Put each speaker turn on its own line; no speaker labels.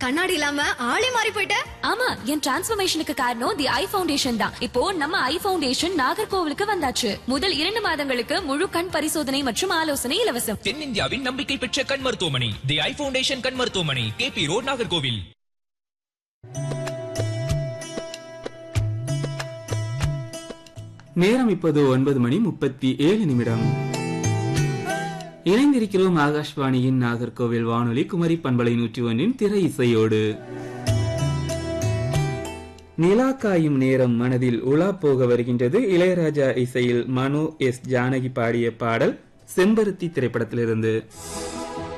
கண்ணாடி இல்லாம ஆளே மாறி போயிட்ட
ஆமா என் டிரான்ஸ்ஃபர்மேஷனுக்கு காரணம் தி ஐ ஃபவுண்டேஷன் தான் இப்போ நம்ம ஐ ஃபவுண்டேஷன் நாகர்கோவிலுக்கு வந்தாச்சு முதல் இரண்டு மாதங்களுக்கு முழு கண் பரிசோதனை மற்றும் ஆலோசனை இலவசம்
தென்னிந்தியாவின் நம்பிக்கை பெற்ற கண் மருத்துவமனை தி ஐ ஃபவுண்டேஷன் கண் மருத்துவமனை கேபி ரோட் நாகர்கோவில்
நேரம் இப்போது ஒன்பது மணி முப்பத்தி ஏழு நிமிடம் இணைந்திருக்கிறோம் ஆகாஷ்வாணியின் நாகர்கோவில் வானொலி குமரி பண்பலை நூற்றி ஒன்றின் திரை இசையோடு நிலா காயும் நேரம் மனதில் உலா போக வருகின்றது இளையராஜா இசையில் மனோ எஸ் ஜானகி பாடிய பாடல் செம்பருத்தி திரைப்படத்திலிருந்து